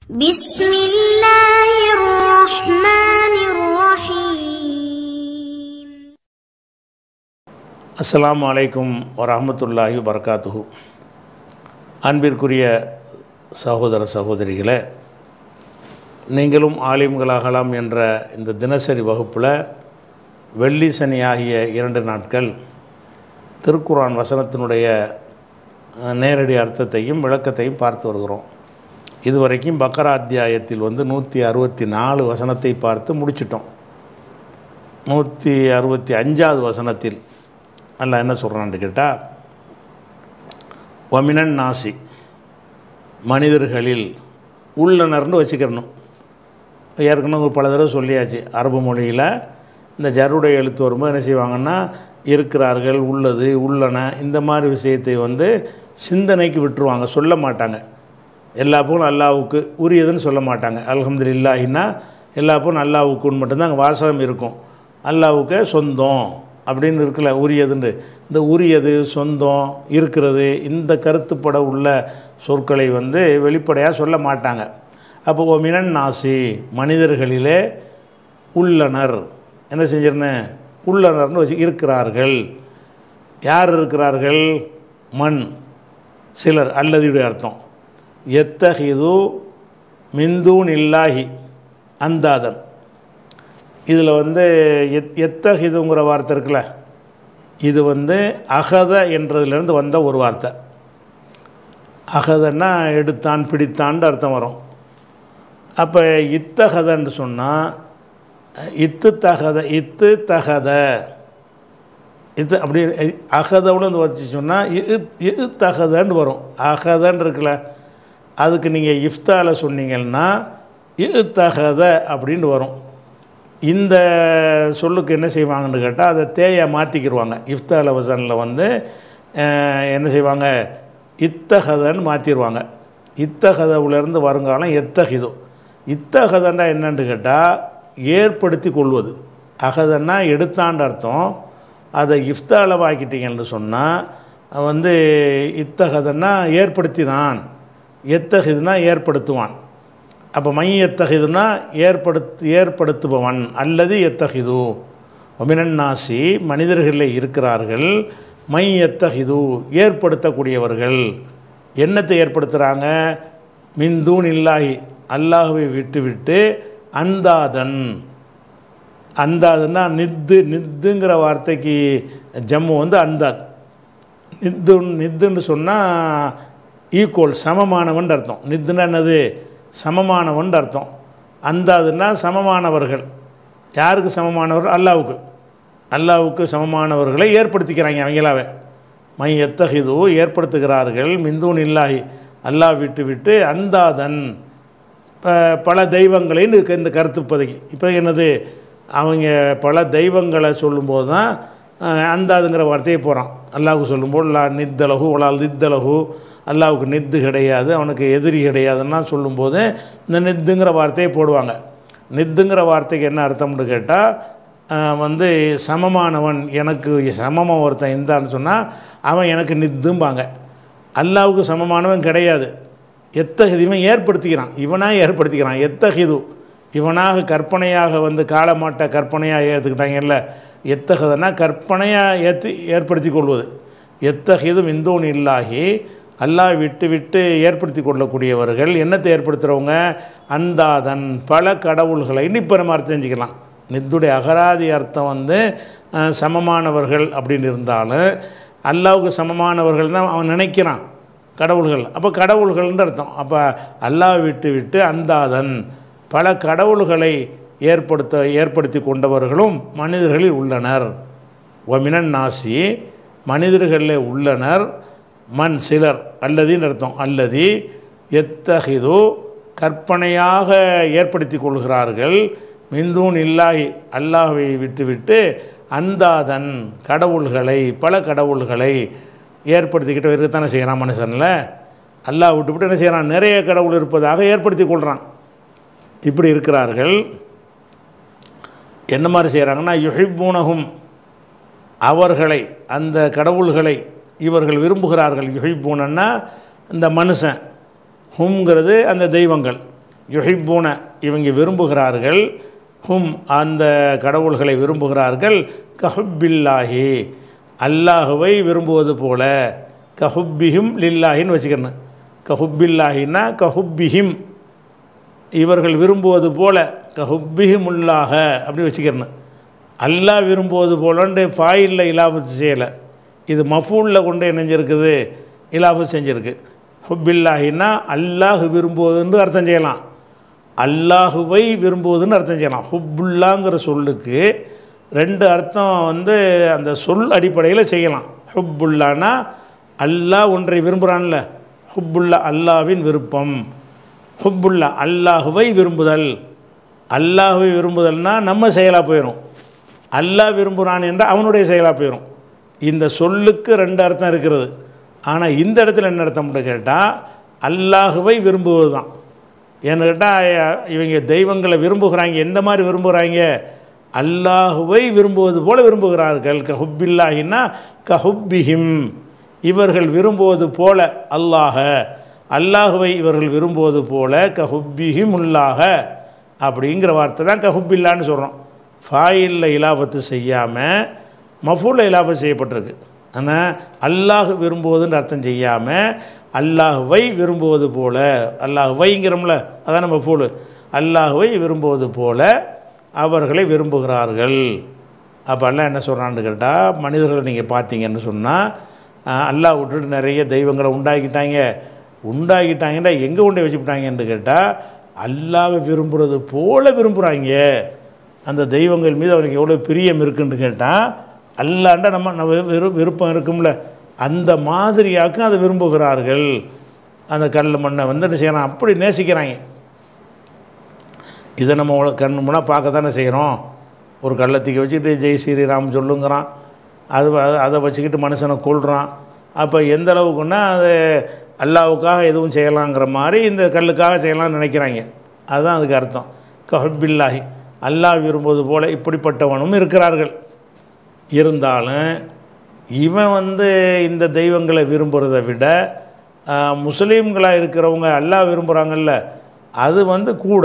بسم الله الرحمن الرحيم அஸ்ஸலாமு அலைக்கும் வரஹ்மத்துல்லாஹி வரகாத்துஹு அன்பிற்குரிய சகோதர சகோதரிகளே நீங்களும் ஆலிம்களாகலாம் என்ற இந்த தினசரி வகுப்பில் வெள்ளி சனி ஆகிய இரண்டு நாட்கள் திருக்குர்ஆன் வசனத்தினுடைய அஹ், நேரடி அர்த்தத்தையும் விளக்கத்தையும் பார்த்து வருகிறோம் இதுவரைக்கும் பக்கரா அத்தியாயத்தில் வந்து நூற்றி அறுபத்தி நாலு வசனத்தை பார்த்து முடிச்சிட்டோம் நூற்றி அறுபத்தி அஞ்சாவது வசனத்தில் அல்லாஹ் என்ன சொல்கிறான்னு கேட்டால் வமினன் நாசி மனிதர்களில் உள்ளனர்னு வச்சுக்கிறணும் ஏற்கனவே பல தடவை சொல்லியாச்சு அரபு மொழியில் இந்த ஜருடைய எழுத்து வரும்போது என்ன செய்வாங்கன்னா இருக்கிறார்கள் உள்ளது உள்ளன இந்த மாதிரி விஷயத்தை வந்து சிந்தனைக்கு விட்டுருவாங்க சொல்ல மாட்டாங்க எல்லா புகழும் அல்லாவுக்கு உரியதுன்னு சொல்ல மாட்டாங்க அல்ஹம்துலில்லாஹின்னா எல்லா புகழும் அல்லாவுக்குன்னு மட்டும்தான் அங்கே வாசகம் இருக்கும் அல்லாவுக்கு சொந்தம் அப்படின்னு இருக்குல்ல உரியதுன்னு இந்த உரியது சொந்தம் இருக்கிறது இந்த கருத்துப்பட உள்ள சொற்களை வந்து வெளிப்படையாக சொல்ல மாட்டாங்க அப்போ ஓ மினன் நாசி மனிதர்களிலே உள்ளனர் என்ன செஞ்சிருந்தேன் உள்ளனர்னு வச்சு இருக்கிறார்கள் யார் இருக்கிறார்கள் மண் சிலர் அல்லதுடைய அர்த்தம் எத்தகிது மிந்தூன் இல்லாஹி அந்தாதன் இதில் வந்து எத் எத்தகிதுங்கிற வார்த்தை இருக்குல்ல இது வந்து அகத என்றதுலேருந்து வந்த ஒரு வார்த்தை அகதன்னா எடுத்தான் பிடித்தான்னு அர்த்தம் வரும் அப்போ இத்தகதன்னு சொன்னால் இத்து தகத இத்து தகத இது அப்படி அகதோட வந்து வச்சு சொன்னால் இ தகதன்னு வரும் அகதன்னு இருக்குல்ல அதுக்கு நீங்கள் இஃப்தால சொன்னீங்கன்னா இ தகத அப்படின்னு வரும் இந்த சொல்லுக்கு என்ன செய்வாங்கன்னு கேட்டால் அதை தேயை மாற்றிக்கிடுவாங்க இஃப்தால வசனில் வந்து அஹ், என்ன செய்வாங்க இத்தகதன்னு மாற்றிடுவாங்க இத்தகதவுலேருந்து வருங்காலம் எத்தகிதோ இத்தகதன்னா என்னன்னு கேட்டால் ஏற்படுத்தி கொள்வது அகதன்னா எடுத்தான்ற அர்த்தம் அதை இஃப்தாளவாக்கிட்டீங்கன்னு சொன்னால் வந்து இத்தகதன்னா ஏற்படுத்தினான் எத்தகுதுன்னா ஏற்படுத்துவான் அப்போ மை எத்தகுதுன்னா ஏற்படுத்து ஏற்படுத்துபவன் அல்லது எத்தகிது ஒமினன்னாசி மனிதர்களில் இருக்கிறார்கள் மை எத்தகிது ஏற்படுத்தக்கூடியவர்கள் என்னத்தை ஏற்படுத்துகிறாங்க மின்தூன் இல்லாஹி அல்லாஹுவை விட்டு விட்டு அந்தாதன் அந்தாதுன்னா நித்து நித்துங்கிற வார்த்தைக்கு ஜம்மு வந்து அந்தாத் நித்து நித்துன்னு சொன்னால் ஈக்குவல் சமமானவன் அர்த்தம் நித்துன்னா என்னது சமமானவன் அர்த்தம் அந்தாதுன்னா சமமானவர்கள் யாருக்கு சமமானவர்கள் அல்லாவுக்கு அல்லாவுக்கு சமமானவர்களை ஏற்படுத்திக்கிறாங்க அவங்களாவே மை எத்தகிது ஏற்படுத்துகிறார்கள் மிந்தூன் இல்லாஹி அல்லாஹ் விட்டு விட்டு அந்தாதன் ப- பல தெய்வங்களைன்னு இருக்கு இந்த கருத்து இப்போதைக்கு இப்போ என்னது அவங்க பல தெய்வங்களை சொல்லும்போது தான் அஹ், அந்தாதுங்கிற வார்த்தையை போகிறான் அல்லாவுக்கு சொல்லும்போது லா நித்தலகு உலால் நித்தலகு அல்லாவுக்கு நித்து கிடையாது அவனுக்கு எதிரி கிடையாதுன்னா சொல்லும்போது இந்த நித்துங்கிற வார்த்தையை போடுவாங்க நித்துங்கிற வார்த்தைக்கு என்ன அர்த்தம்னு கேட்டால் வந்து சமமானவன் எனக்கு சமமாக ஒருத்தன் இருந்தான்னு சொன்னால் அவன் எனக்கு நித்தும்பாங்க அல்லாவுக்கு சமமானவன் கிடையாது எத்தகைது இவன் ஏற்படுத்திக்கிறான் இவனாக ஏற்படுத்திக்கிறான் எத்தகிது இவனாக கற்பனையாக வந்து காலமாட்ட கற்பனையாக ஏற்றுக்கிட்டாங்கல்ல எத்தகதுன்னா கற்பனையாக ஏற்றி ஏற்படுத்தி கொள்வது எத்தகிது மிந்தூன் இல்லாகி அல்லாஹ் விட்டு விட்டு ஏற்படுத்தி கொள்ளக்கூடியவர்கள் என்னத்தை ஏற்படுத்துகிறவங்க அந்தாதன் பல கடவுள்களை இப்போ நம்ம அர்த்தம் செஞ்சுக்கலாம் நித்துடைய அகராதி அர்த்தம் வந்து அஹ், சமமானவர்கள் அப்படின்னு இருந்தாலும் அல்லாவுக்கு சமமானவர்கள் தான் அவன் நினைக்கிறான் கடவுள்கள் அப்போ கடவுள்கள்ன்ற அர்த்தம் அப்போ அல்லாஹ் விட்டு விட்டு அந்தாதன் பல கடவுள்களை ஏற்படுத்த ஏற்படுத்தி கொண்டவர்களும் மனிதர்களில் உள்ளனர் ஒமினன் நாசி மனிதர்களில் உள்ளனர் மண் சிலர் அல்லதின்னு அர்த்தம் அல்லதி எத்தகிது கற்பனையாக ஏற்படுத்தி கொள்கிறார்கள் மிந்தூன் இல்லாஹி அல்லாஹ்வை விட்டுவிட்டு அந்தாதன் கடவுள்களை பல கடவுள்களை ஏற்படுத்திக்கிட்டு இருக்கத்தானே செய்கிறான் மனுஷனில் அல்லாஹ் விட்டுவிட்டு என்ன செய்கிறான் நிறைய கடவுள் இருப்பதாக ஏற்படுத்தி கொள்கிறான் இப்படி இருக்கிறார்கள் என்ன மாதிரி செய்கிறாங்கன்னா யுஹிப்பூனகும் அவர்களை அந்த கடவுள்களை இவர்கள் விரும்புகிறார்கள் யுஹிப்பூனன்னா இந்த மனுஷன் ஹும்ங்கிறது அந்த தெய்வங்கள் யுஹிப்பூன இவங்க விரும்புகிறார்கள் ஹும் அந்த கடவுள்களை விரும்புகிறார்கள் கஹுப்பில்லாஹி அல்லாஹுவை விரும்புவது போல கஹுப்பிஹிம் லில்லாஹின்னு வச்சுக்கணும் கஹுப்பில்லாஹின்னா கஹுப்பிஹிம் இவர்கள் விரும்புவது போல கஹுப்பிஹிமுல்லாக அப்படி வச்சுக்கிறணும் அல்லாஹ் விரும்புவது போலன்ட்டு ஃபாயிலில் இலாபத்து செய்யலை இது மஃபூலில் கொண்டு இணைஞ்சிருக்குது இலாபத்து செஞ்சுருக்கு ஹுப்பில்லாஹின்னா அல்லாஹ் விரும்புவதுன்னு அர்த்தம் செய்யலாம் அல்லாஹுவை விரும்புவதுன்னு அர்த்தம் செய்யலாம் ஹுப்புல்லாங்கிற சொல்லுக்கு ரெண்டு அர்த்தம் வந்து அந்த சொல் அடிப்படையில் செய்யலாம் ஹுப்புல்லானா அல்லாஹ் ஒன்றை விரும்புகிறான்ல ஹுப்புல்லா அல்லாவின் விருப்பம் ஹுப்புல்லா அல்லாஹுவை விரும்புதல் அல்லாஹுவை விரும்புதல்னா நம்ம செயலாக போயிடும் அல்லாஹ் விரும்புகிறான் என்றால் அவனுடைய செயலாக போயிடும் இந்த சொல்லுக்கு ரெண்டு அர்த்தம் இருக்கிறது ஆனால் இந்த இடத்துல என்ன அர்த்தம்னு கேட்டால் அல்லாஹுவை விரும்புவது தான் ஏன்னு கேட்டால் இவங்க தெய்வங்களை விரும்புகிறாங்க எந்த மாதிரி விரும்புகிறாங்க அல்லாஹுவை விரும்புவது போல விரும்புகிறார்கள் கஹுப்பில்லாஹின்னா கஹுப்பிஹிம் இவர்கள் விரும்புவது போல அல்லாஹ அல்லாஹுவை இவர்கள் விரும்புவது போல கஹுப்பிஹிம் உல்லாக அப்படிங்கிற வார்த்தை தான் கஹுப்பில்லான்னு சொல்கிறோம் ஃபாயிலில் இலாபத்து செய்யாமல் மஃபூலில் இலாபத்து செய்யப்பட்டிருக்கு ஆனால் அல்லாஹ் விரும்புவதுன்னு அர்த்தம் செய்யாமல் அல்லாஹுவை விரும்புவது போல அல்லாஹுவைங்கிறோம்ல அதான் நம்ம ஃபூலு அல்லாஹுவை விரும்புவது போல அவர்களை விரும்புகிறார்கள் அப்போ அல்லாஹ் என்ன சொல்கிறான்னு கேட்டால் மனிதர்களை நீங்கள் பார்த்தீங்கன்னு சொன்னால் அல்லாஹ் விட்டுட்டு நிறைய தெய்வங்களை உண்டாக்கிட்டாங்க உண்டாக்கிட்டாங்கன்னா எங்கே கொண்டு வச்சுக்கிட்டாங்கன்னு கேட்டால் அல்லாவை விரும்புகிறது போல விரும்புகிறாங்க அந்த தெய்வங்கள் மீது அவருக்கு எவ்வளோ பிரியம் இருக்குன்னு கேட்டால் அல்லாண்ட நம்ம நம்ம விரு விருப்பம் இருக்கும்ல அந்த மாதிரியாக்கும் அதை விரும்புகிறார்கள் அந்த கல் மண்ணை வந்து என்ன செய்யலாம் அப்படி நேசிக்கிறாங்க இதை நம்ம உல- கண் முன்னாக பார்க்க தானே செய்கிறோம் ஒரு கள்ளத்திக்க வச்சுக்கிட்டு ஜெய் ஸ்ரீராம் சொல்லுங்கிறான் அது வ- அதை வச்சுக்கிட்டு மனுஷனை கொள்கிறான் அப்போ எந்த அளவுக்குன்னா அது அல்லாவுக்காக எதுவும் செய்யலாங்கிற மாதிரி இந்த கல்லுக்காக செய்யலாம்னு நினைக்கிறாங்க அதுதான் அதுக்கு அர்த்தம் கஹபில்லாஹி அல்லாஹ் விரும்புவது போல இப்படிப்பட்டவனும் இருக்கிறார்கள் இருந்தாலும் இவன் வந்து இந்த தெய்வங்களை விரும்புகிறத விட முஸ்லீம்களாக இருக்கிறவங்க அல்லாஹ் விரும்புகிறாங்கல்ல அது வந்து கூட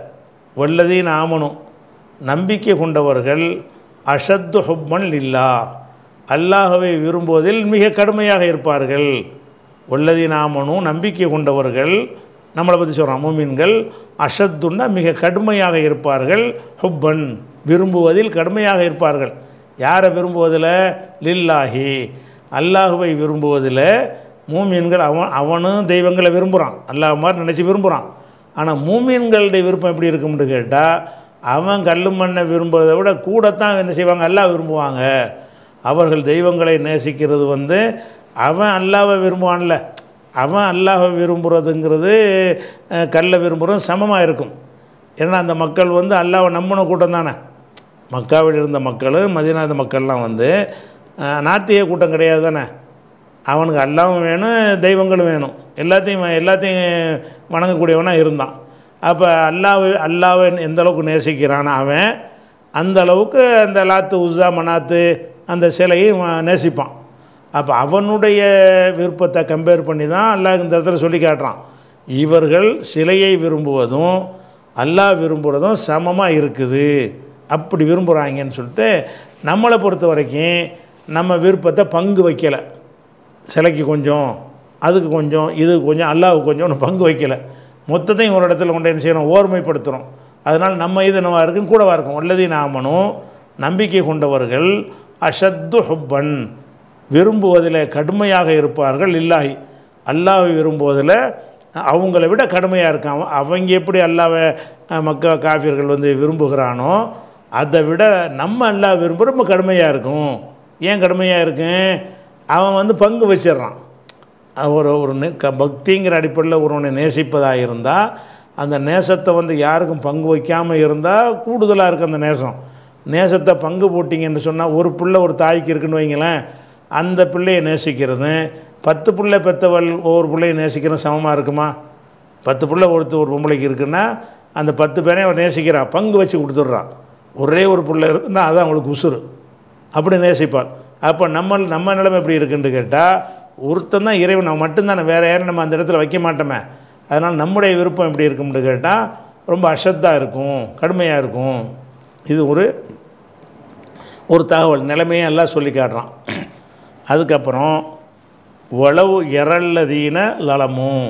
வல்லதீன் ஆமனும் நம்பிக்கை கொண்டவர்கள் அஷத்து ஹுப்பன் இல்லா அல்லாஹவை விரும்புவதில் மிக கடுமையாக இருப்பார்கள் வல்லதீன் ஆமனும் நம்பிக்கை கொண்டவர்கள் நம்மளை பற்றி சொல்கிறோம் மூமின்கள் அஷத்துன்னா மிக கடுமையாக இருப்பார்கள் ஹுப்பன் விரும்புவதில் கடுமையாக இருப்பார்கள் யாரை விரும்புவதில் லில்லாஹி அல்லாஹுவை விரும்புவதில் மூமின்கள் அவன் அவனும் தெய்வங்களை விரும்புகிறான் அல்லாஹ் மாதிரி நினச்சி விரும்புகிறான் ஆனால் மூமின்களுடைய விருப்பம் எப்படி இருக்கும்னு கேட்டால் அவன் கல்லு மண்ணை விரும்புவதை விட கூடத்தான் என்ன செய்வாங்க அல்லாஹ் விரும்புவாங்க அவர்கள் தெய்வங்களை நேசிக்கிறது வந்து அவன் அல்லாவை விரும்புவான்ல அவன் அல்லாஹை விரும்புகிறதுங்கிறது அஹ், கல்லை விரும்புகிறது சமமாக இருக்கும் ஏன்னா அந்த மக்கள் வந்து அல்லாவை நம்பின கூட்டம் தானே மக்காவில் இருந்த மக்களும் மதினாத மக்கள்லாம் வந்து அஹ், நாத்திக கூட்டம் கிடையாது தானே அவனுக்கு அல்லாவும் வேணும் தெய்வங்களும் வேணும் எல்லாத்தையும் எல்லாத்தையும் வணங்கக்கூடியவனாக இருந்தான் அப்போ அல்லாவை அல்லாவை எந்த அளவுக்கு நேசிக்கிறானோ அவன் அந்த அளவுக்கு அந்த லாத்து உஸா மனாத்து அந்த சிலையை அவன் நேசிப்பான் அப்போ அவனுடைய விருப்பத்தை கம்பேர் பண்ணி தான் அல்லாஹ் இந்த இடத்துல சொல்லி காட்டுறான் இவர்கள் சிலையை விரும்புவதும் அல்லாஹ் விரும்புகிறதும் சமமாக இருக்குது அப்படி விரும்புகிறாங்கன்னு சொல்லிட்டு நம்மளை பொறுத்த வரைக்கும் நம்ம விருப்பத்தை பங்கு வைக்கலை சிலைக்கு கொஞ்சம் அதுக்கு கொஞ்சம் இதுக்கு கொஞ்சம் அல்லாவுக்கு கொஞ்சம்னு பங்கு வைக்கலை மொத்தத்தையும் ஒரு இடத்துல கொண்டு என்ன செய்யணும் ஓர்மைப்படுத்துகிறோம் அதனால் நம்ம இது என்னவா இருக்கும் கூடவா இருக்கும் உள்ளதை நாமனும் நம்பிக்கை கொண்டவர்கள் அஷத்து ஹுப்பன் விரும்புவதில் கடுமையாக இருப்பார்கள் இல்லாஹி அல்லாவை விரும்புவதில் அவங்கள விட கடுமையாக இருக்கான் அவங்க எப்படி அல்லாவை அஹ், மக்கா காஃபியர்கள் வந்து விரும்புகிறானோ அதை விட நம்ம அல்லாஹ் விரும்ப ரொம்ப கடுமையாக இருக்கும் ஏன் கடுமையாக இருக்கும் அவன் வந்து பங்கு வச்சிடுறான் ஒரு ஒரு நே- க பக்திங்கிற அடிப்படையில் ஒருவனை நேசிப்பதாக இருந்தால் அந்த நேசத்தை வந்து யாருக்கும் பங்கு வைக்காமல் இருந்தால் கூடுதலாக இருக்குது அந்த நேசம் நேசத்தை பங்கு போட்டிங்கன்னு சொன்னால் ஒரு பிள்ளை ஒரு தாய்க்கு இருக்குன்னு வைங்களேன் அந்த பிள்ளையை நேசிக்கிறது பத்து பிள்ளை பெற்றவள் ஒவ்வொரு பிள்ளையை நேசிக்கிறது சமமாக இருக்குமா பத்து பிள்ளை ஒருத்தர் ஒரு பொம்பளைக்கு இருக்குன்னா அந்த பத்து பேரையும் அவன் நேசிக்கிறான் பங்கு வச்சு கொடுத்துட்றான் ஒரே ஒரு பிள்ளை இருக்குன்னா அதான் அவங்களுக்கு உசுறு அப்படி நேசிப்பாள் அப்போ நம்ம நம்ம நிலைமை எப்படி இருக்குன்னு கேட்டால் ஒருத்தன் தான் இறைவன் அவன் மட்டும்தானே வேறு யாரும் நம்ம அந்த இடத்துல வைக்க மாட்டோமே அதனால் நம்முடைய விருப்பம் எப்படி இருக்கும்னு கேட்டால் ரொம்ப அசத்தாக இருக்கும் கடுமையாக இருக்கும் இது ஒரு ஒரு தகவல் நிலைமையை எல்லாம் சொல்லி காட்டுறான் அதுக்கப்புறம் உளவு எரல்லதீன லலமும்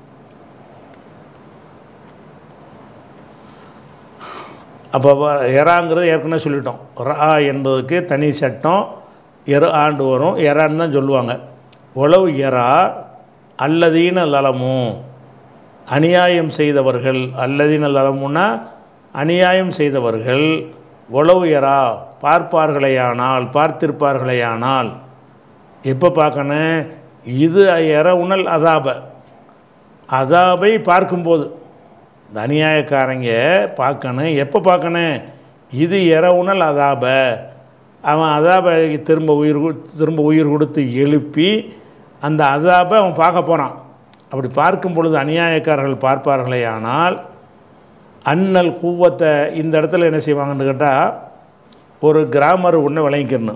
அப்போ எறாங்கிறது ஏற்கனவே சொல்லிட்டோம் ரா என்பதுக்கு தனி சட்டம் எரு ஆண்டு வரும் எறான்னு தான் சொல்லுவாங்க உளவு எறா அல்லதீன லலமும் அநியாயம் செய்தவர்கள் அல்லதீன லலமுன்னா அநியாயம் செய்தவர்கள் உளவு எறா பார்ப்பார்களேயானால் பார்த்திருப்பார்களேயானால் எப்போ பார்க்கணும் இது எற உணல் அதாப அதாபை பார்க்கும்போது இந்த அநியாயக்காரங்க பார்க்கணும் எப்போ பார்க்கணும் இது இரவுணல் அதாப அவன் அதாபை திரும்ப உயிர் கு- திரும்ப உயிர் கொடுத்து எழுப்பி அந்த அதாபை அவன் பார்க்க போகிறான் அப்படி பார்க்கும் பொழுது அநியாயக்காரர்கள் பார்ப்பார்களே ஆனால் அண்ணல் கூவத்தை இந்த இடத்துல என்ன செய்வாங்கன்னு கேட்டால் ஒரு கிராமர் ஒன்று விளங்கிக்கணும்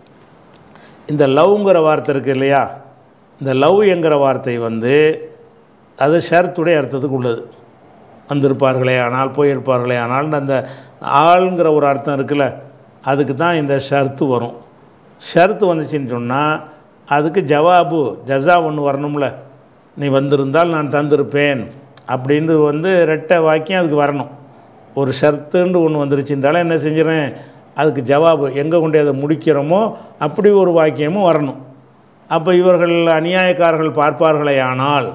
இந்த லவ்ங்கிற வார்த்தை இருக்குது இல்லையா இந்த லவ் என்கிற வார்த்தை வந்து அது ஷர்த்துடைய அர்த்தத்துக்கு உள்ளது வந்திருப்பார்களே ஆனால் போயிருப்பார்களே ஆனால் அந்த ஆளுங்கிற ஒரு அர்த்தம் இருக்குல்ல அதுக்கு தான் இந்த ஷர்த்து வரும் ஷர்த்து வந்துச்சுன்னு சொன்னால் அதுக்கு ஜவாபு ஜஸா ஒன்று வரணும்ல நீ வந்திருந்தால் நான் தந்திருப்பேன் அப்படின்னு வந்து ரெட்டை வாக்கியம் அதுக்கு வரணும் ஒரு ஷர்த்துன்னு ஒன்று வந்துருச்சுன்றாலும் என்ன செஞ்சிடறேன் அதுக்கு ஜவாபு எங்கே கொண்டு அதை முடிக்கிறோமோ அப்படி ஒரு வாக்கியமும் வரணும் அப்போ இவர்கள் அநியாயக்காரர்கள் பார்ப்பார்களே ஆனால்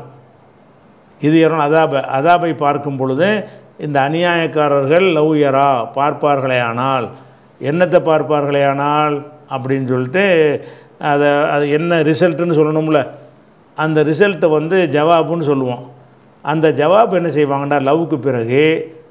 இது எறணும் அதாப அதாபை பார்க்கும் பொழுது இந்த அநியாயக்காரர்கள் லவ்யரா பார்ப்பார்களே ஆனால் என்னத்தை பார்ப்பார்களே ஆனால் அப்படின்னு சொல்லிட்டு அதை அது என்ன ரிசல்ட்டுன்னு சொல்லணும்ல அந்த ரிசல்ட்டை வந்து ஜவாபுன்னு சொல்லுவோம் அந்த ஜவாப் என்ன செய்வாங்கன்னா லவ்வுக்கு பிறகு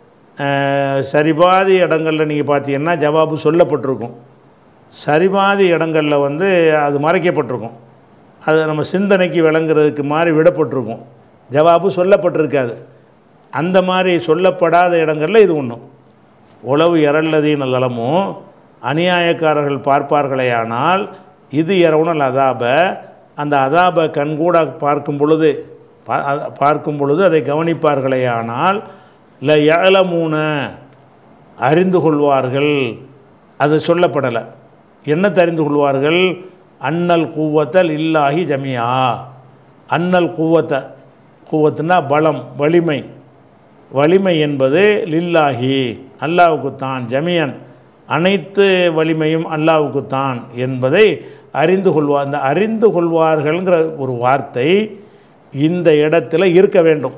அஹ், சரிபாதி இடங்களில் நீங்கள் பார்த்தீங்கன்னா ஜவாபு சொல்லப்பட்டிருக்கும் சரிபாதி இடங்களில் வந்து அது மறைக்கப்பட்டிருக்கும் அது நம்ம சிந்தனைக்கு விளங்குறதுக்கு மாதிரி விடப்பட்டிருக்கும் ஜவாபு சொல்லப்பட்டிருக்காது அந்த மாதிரி சொல்லப்படாத இடங்களில் இது ஒன்றும் உளவு எரல்லதீன லலமும் அநியாயக்காரர்கள் பார்ப்பார்களேயானால் இது இரவுனல் அதாப அந்த அதாப கண்கூட பார்க்கும் பொழுது பா- அ- பார்க்கும் பொழுது அதை கவனிப்பார்களேயானால் ல ஏலமூன அறிந்து கொள்வார்கள் அது சொல்லப்படலை என்ன தெரிந்து கொள்வார்கள் அன்னல் கூவத்தல் இல்லாஹி ஜமியா அன்னல் கூவத்த கூவத்துனா பலம் வலிமை வலிமை என்பது லில்லாஹி அல்லாவுக்குத்தான் ஜமியன் அனைத்து வலிமையும் அல்லாவுக்குத்தான் என்பதை அறிந்து கொள்வார் அந்த அறிந்து கொள்வார்கள்ங்கிற ஒரு வார்த்தை இந்த இடத்துல இருக்க வேண்டும்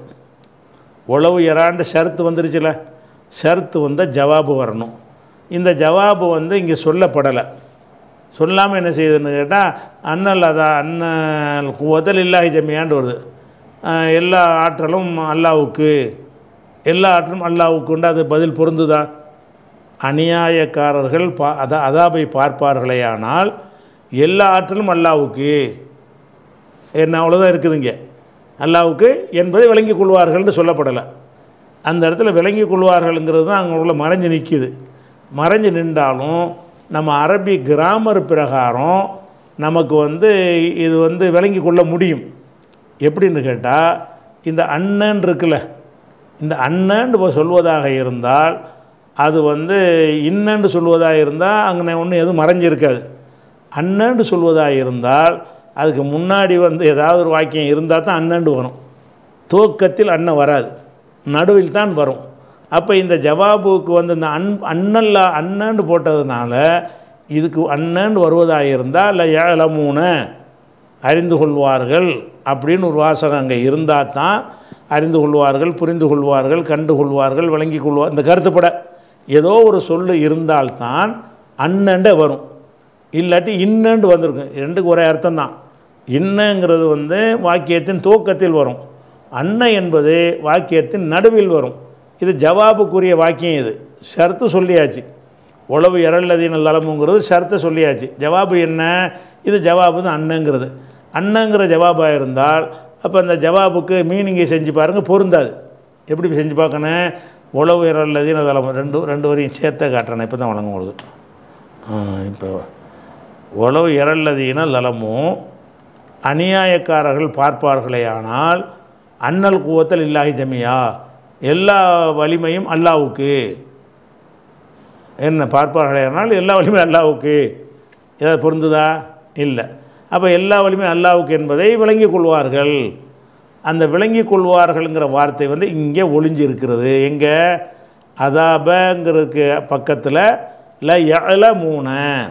உளவு எறாண்டு ஷர்த்து வந்துருச்சுல ஷர்த்து வந்தால் ஜவாபு வரணும் இந்த ஜவாபு வந்து இங்கே சொல்லப்படலை சொல்லாமல் என்ன செய்யுதுன்னு கேட்டால் அண்ணல் அதா அண்ணல் குவத்தல் இல்லாஹி ஜமியாண்டு வருது ஆஹ் எல்லா ஆற்றலும் அல்லாவுக்கு எல்லா ஆற்றலும் அல்லாவுக்குண்டு அது பதில் பொருந்துதா அநியாயக்காரர்கள் பா அதா அதாபை பார்ப்பார்களேயானால் எல்லா ஆற்றலும் அல்லாவுக்கு என்ன அவ்வளோதான் இருக்குதுங்க அல்லாவுக்கு என்பதை விளங்கிக் கொள்வார்கள்னு சொல்லப்படலை அந்த இடத்துல விளங்கிக் கொள்வார்கள்ங்கிறது தான் அங்கே உள்ள மறைஞ்சு நிற்கிது மறைஞ்சு நின்றாலும் நம்ம அரபி கிராமர் பிரகாரம் நமக்கு வந்து இது வந்து விளங்கி கொள்ள முடியும் எப்படின்னு கேட்டால் இந்த அண்ணன் இருக்குல்ல இந்த அண்ணன் சொல்வதாக இருந்தால் அது வந்து இன்னன்னு சொல்வதாக இருந்தால் அங்கே ஒன்றும் எதுவும் மறைஞ்சிருக்காது அண்ணன்னு சொல்வதாக இருந்தால் அதுக்கு முன்னாடி வந்து ஏதாவது ஒரு வாக்கியம் இருந்தால் தான் அண்ணண்டு வரும் துவக்கத்தில் அண்ணன் வராது நடுவில் தான் வரும் அப்போ இந்த ஜவாபுக்கு வந்து இந்த அன் அண்ணல்ல அண்ணன்னு போட்டதுனால இதுக்கு அண்ணன் வருவதாக இருந்தால் இல்லை ஏழமூன அறிந்து கொள்வார்கள் அப்படின்னு ஒரு வாசகம் அங்கே இருந்தால் தான் அறிந்து கொள்வார்கள் புரிந்து கொள்வார்கள் கண்டு கொள்வார்கள் விளங்கி கொள்வார் இந்த கருத்துப்பட ஏதோ ஒரு சொல்லு இருந்தால்தான் அண்ணண்ட வரும் இல்லாட்டி இன்னண்டு வந்திருக்கும் ரெண்டுக்கு ஒரே அர்த்தம் தான் இன்னங்கிறது வந்து வாக்கியத்தின் துவக்கத்தில் வரும் அன்ன என்பது வாக்கியத்தின் நடுவில் வரும் இது ஜவாபுக்குரிய வாக்கியம் இது ஷர்த்து சொல்லியாச்சு உளவு இரல்லதீன லலமுங்கிறது ஷர்த்தை சொல்லியாச்சு ஜவாபு என்ன இது ஜவாபு தான் அண்ணங்கிறது அண்ணங்கிற ஜவாபாக இருந்தால் அப்போ அந்த ஜவாபுக்கு மீனிங்கை செஞ்சு பாருங்கள் பொருந்தாது எப்படி செஞ்சு பார்க்கணும் உளவு இரல்லதீன தலம் ரெண்டு ரெண்டு வரையும் சேர்த்த காட்டுறேன் இப்போ தான் வழங்கும் பொழுது இப்போ உளவு இரல்லதீன லலமும் அநியாயக்காரர்கள் பார்ப்பார்களேயானால் அன்னல் கூவத்தல் இல்லாஹி ஜமியா எல்லா வலிமையும் அல்லாவுக்கு என்ன பார்ப்பார்களேனால் எல்லா வலிமையும் அல்லாவுக்கு ஏதாவது பொருந்துதா இல்லை அப்போ எல்லா வலிமையும் அல்லாவுக்கு என்பதை விளங்கிக் கொள்வார்கள் அந்த விளங்கிக் கொள்வார்கள்ங்கிற வார்த்தை வந்து இங்கே ஒளிஞ்சு இருக்கிறது எங்கே அதாபங்கிறதுக்கு பக்கத்தில் ல யல மூண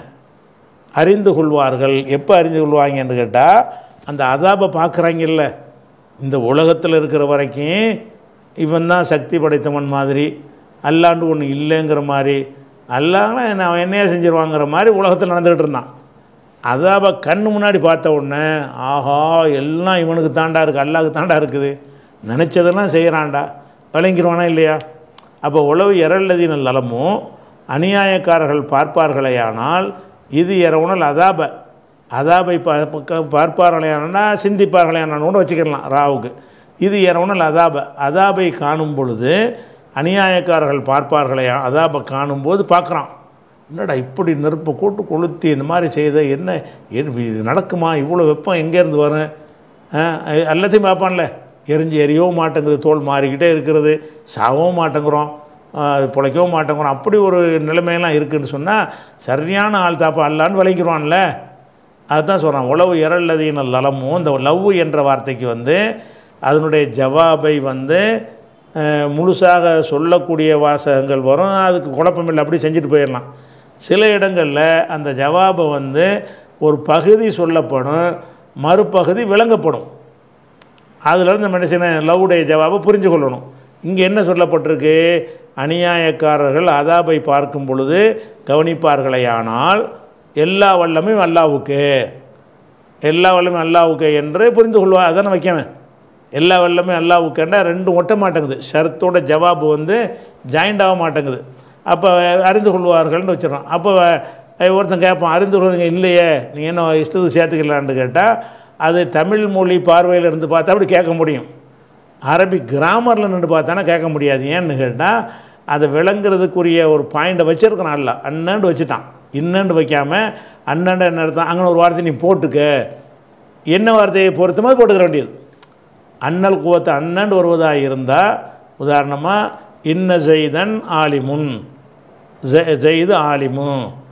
அறிந்து கொள்வார்கள் எப்போ அறிந்து கொள்வாங்கன்னு கேட்டால் அந்த அதாபை பார்க்குறாங்கல்ல இந்த உலகத்தில் இருக்கிற வரைக்கும் இவன் தான் சக்தி படைத்தவன் மாதிரி அல்லாண்டு ஒன்று இல்லைங்கிற மாதிரி அல்லாஹ்னா என்ன அவன் என்னையா செஞ்சிருவாங்கிற மாதிரி உலகத்தில் நடந்துக்கிட்டு இருந்தான் அதாப கண்ணு முன்னாடி பார்த்த உடனே ஆஹா எல்லாம் இவனுக்கு தாண்டா இருக்குது அல்லாஹ்க்கு தாண்டா இருக்குது நினச்சதெல்லாம் செய்கிறான்டா விளங்கிடுவானா இல்லையா அப்போ உளவு எரல்லதின நலமும் அநியாயக்காரர்கள் பார்ப்பார்களேயானால் இது எரவுணல் அதாப அதாபை பா பக்க- பார்ப்பார்களேயானா சிந்திப்பார்களேயானான்னு கூட வச்சுக்கலாம் ராவுக்கு இது எரவுணல் அதாப அதாபை காணும் பொழுது அநியாயக்காரர்கள் பார்ப்பார்களே அதாபை காணும்போது பார்க்குறான் என்னடா இப்படி நெருப்பை கூட்டு கொளுத்தி இந்த மாதிரி செய்த என்ன என்ன இது நடக்குமா இவ்வளோ வெப்பம் எங்கேருந்து வரும் ஆ, எல்லாத்தையும் பார்ப்பான்ல எரிஞ்சு எரியவும் மாட்டேங்குது தோல் மாறிக்கிட்டே இருக்கிறது சாகவும் மாட்டேங்கிறோம் ஆ, பிழைக்கவும் மாட்டேங்கிறோம் அப்படி ஒரு நிலைமையெல்லாம் இருக்குன்னு சொன்னால் சரியான ஆள் தாப்பா அல்லான்னு விளைக்கிறோம்ல அதுதான் சொல்கிறான் உளவு இரல்லதீன லலமும் இந்த லவ் என்ற வார்த்தைக்கு வந்து அதனுடைய ஜவாபை வந்து அஹ், முழுசாக சொல்லக்கூடிய வாசகங்கள் வரும் அதுக்கு குழப்பமில்லை அப்படி செஞ்சுட்டு போயிடலாம் சில இடங்களில் அந்த ஜவாபை வந்து ஒரு பகுதி சொல்லப்படும் மறுபகுதி விளங்கப்படும் அதிலிருந்து மனுஷனை லவ்வுடைய ஜவாபை புரிஞ்சு கொள்ளணும் இங்கே என்ன சொல்லப்பட்டிருக்கு அநியாயக்காரர்கள் அதாபை பார்க்கும் பொழுது கவனிப்பார்களேயானால் எல்லா வல்லமையும் அல்லாவுக்கு எல்லா வல்லமையும் அல்லாவுக்கு என்று புரிந்து கொள்வா அதானே வைக்கணும் எல்லா வல்லமையும் அல்லாவுக்குன்னா ரெண்டும் ஒட்ட மாட்டேங்குது ஷரத்தோட ஜவாபு வந்து ஜாயிண்ட் ஆக மாட்டேங்குது அப்போ அறிந்து கொள்வார்கள்னு வச்சிடறோம் அப்போ அஹ், ஒருத்தன் கேட்பான் அறிந்து கொள்வீங்க இல்லையே நீ என்ன இஷ்டத்துக்கு சேர்த்துக்கலான்னு கேட்டால் அது தமிழ் மொழி பார்வையில் இருந்து பார்த்தா அப்படி கேட்க முடியும் அரபிக் கிராமரில் நின்று பார்த்தானா கேட்க முடியாது ஏன்னு கேட்டால் அதை விளங்குறதுக்குரிய ஒரு பாயிண்டை வச்சுருக்கிறான் அல்ல அண்ணாண்டு வச்சுட்டான் இன்னண்டு வைக்காம அண்ணாண்டு என்ன அர்த்தம் அங்கே ஒரு வார்த்தை நீ போட்டுக்க என்ன வார்த்தையை பொறுத்த மாதிரி போட்டுக்கிற வேண்டியது அண்ணல் குவத்தை அண்ணாண்டு வருவதாக இருந்தால் உதாரணமாக இன்ன ஜெய்தன் ஆலிமுன் ஜெ- ஜெய்து ஆலிமு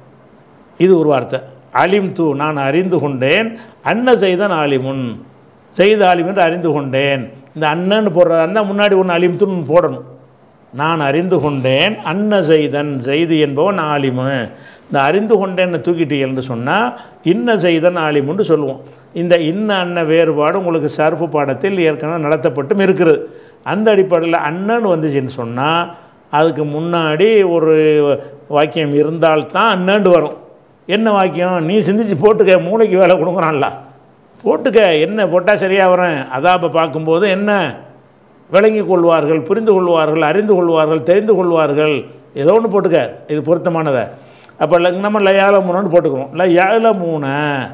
இது ஒரு வார்த்தை அலிம் தூ நான் அறிந்து கொண்டேன் அன்ன செய்தன் ஆலிமுன் செய்த ஆலிம் என்று அறிந்து கொண்டேன் இந்த அண்ணன்னு போடுறதா இருந்தால் முன்னாடி ஒன்று அலிம் தூன்னு போடணும் நான் அறிந்து கொண்டேன் அன்ன செய்தன் செய்தி என்பவன் ஆலிமு இந்த அறிந்து கொண்டேன்னு தூக்கிட்டீங்கன்னு சொன்னால் இன்ன செய்தன் ஆலிமுன்னு சொல்லுவோம் இந்த இன்ன அன்ன வேறுபாடு உங்களுக்கு சர்ஃபு பாடத்தில் ஏற்கனவே நடத்தப்பட்டும் இருக்கிறது அந்த அடிப்படையில் அண்ணன்னு வந்துச்சுன்னு சொன்னால் அதுக்கு முன்னாடி ஒரு வாக்கியம் இருந்தால்தான் அண்ணாண்டு வரும் என்ன வாக்கியம் நீ சிந்திச்சு போட்டுக்க மூளைக்கு வேலை கொடுக்குறான்ல போட்டுக்க என்ன போட்டால் சரியாக வரேன் அதாப்போ பார்க்கும்போது என்ன விளங்கி கொள்வார்கள் புரிந்து கொள்வார்கள் அறிந்து கொள்வார்கள் தெரிந்து கொள்வார்கள் ஏதோ ஒன்று போட்டுக்க இது பொருத்தமானதை அப்போ நம்ம லயால மூணுன்னு போட்டுக்கிறோம் ல யாழ மூண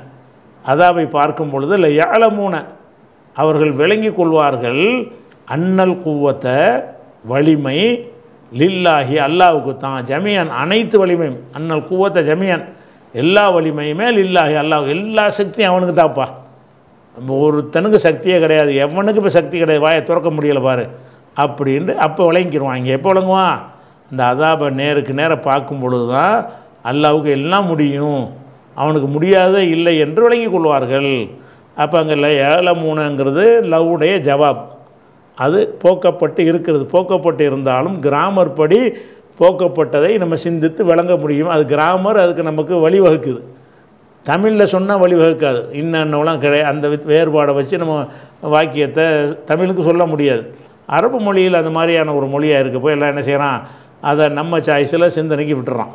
அதாவை பார்க்கும் பொழுது ல யாழ மூண அவர்கள் விளங்கி கொள்வார்கள் அண்ணல் கூவத்தை வலிமை லில்லாஹி அல்லாவுக்கு தான் ஜமியான் அனைத்து வலிமையும் அண்ணல் கூவத்தை ஜமியான் எல்லா வலிமையுமே லில்லாஹி அல்லாஹ் எல்லா சக்தியும் அவனுக்கு தான்ப்பா நம்ம ஒருத்தனுக்கு சக்தியே கிடையாது எவனுக்கு இப்போ சக்தி கிடையாது வாயை திறக்க முடியல பாரு அப்படின்ட்டு அப்போ விளங்கிடுவான் இங்கே எப்போ விளங்குவான் அந்த அதாபை நேருக்கு நேராக பார்க்கும் பொழுது தான் அல்லாவுக்கு எல்லாம் முடியும் அவனுக்கு முடியாதே இல்லை என்று விளங்கிக் கொள்வார்கள் அப்போ அங்கே ஏழை மூணுங்கிறது லவ்வுடைய ஜவாப் அது போக்கப்பட்டு இருக்கிறது போக்கப்பட்டு இருந்தாலும் கிராமர் படி போக்கப்பட்டதை நம்ம சிந்தித்து விளங்க முடியும் அது கிராமர் அதுக்கு நமக்கு வழிவகுக்குது தமிழில் சொன்னால் வழிவகுக்காது இன்னென்னலாம் கிடையாது அந்த வித்- வேறுபாடை வச்சு நம்ம வாக்கியத்தை தமிழுக்கு சொல்ல முடியாது அரபு மொழியில் அந்த மாதிரியான ஒரு மொழியாக இருக்க போய் எல்லாம் என்ன செய்கிறான் அதை நம்ம சாய்ஸில் சிந்தனைக்கு விட்டுறான்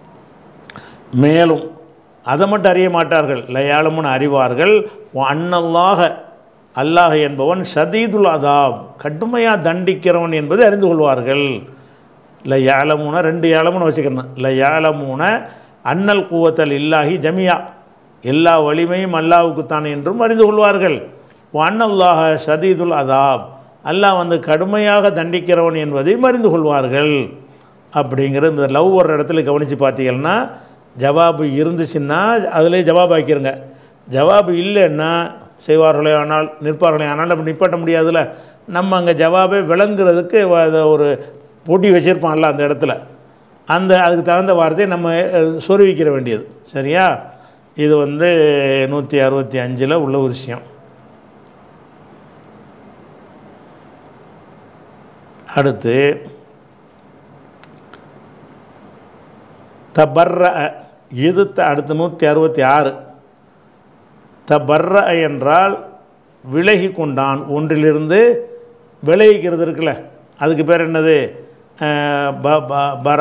மேலும் அதை மட்டும் அறிய மாட்டார்கள் லயாலமுன் அறிவார்கள் அன்னல்லாக அல்லாஹ் என்பவன் ஷதீதுல் அதாப் கடுமையாக தண்டிக்கிறவன் என்பதை அறிந்து கொள்வார்கள் ல யாலமூன ரெண்டு யாலமுன்னு வச்சுக்கணும் ல யாலமூன அன்னல் கூவத்தல் இல்லாஹி ஜமியா எல்லா வலிமையும் அல்லாஹ்வுக்குத்தான் என்றும் அறிந்து கொள்வார்கள் அன்னல்லாஹ ஷதீதுல் அதாப் அல்லாஹ் வந்து கடுமையாக தண்டிக்கிறவன் என்பதையும் அறிந்து கொள்வார்கள் அப்படிங்கிற இந்த லவ் ஒரு இடத்துல கவனித்து பார்த்தீங்கன்னா ஜவாபு இருந்துச்சுன்னா அதிலே ஜவாப் ஆக்கிருங்க ஜவாபு இல்லைன்னா செய்வார்களே ஆனால் நிற்பார்களே ஆனால் அப்படி நிப்பாட்ட முடியாதுல்ல நம்ம அங்கே ஜவாபை விளங்குறதுக்கு வ- அதை ஒரு போட்டி வச்சுருப்பான்ல அந்த இடத்துல அந்த அதுக்கு தகுந்த வார்த்தையை நம்ம அஹ், சொருவிக்கிற வேண்டியது சரியா இது வந்து நூற்றி அறுபத்தி அஞ்சில் உள்ள ஒரு விஷயம் அடுத்து தபர்ர இது த- அடுத்து நூற்றி அறுபத்தி ஆறு தபர்ர என்றால் விலகி கொண்டான் ஒன்றிலிருந்து விலகிக்கிறது இருக்குல்ல அதுக்கு பேர் என்னது அஹ், ப ப- பர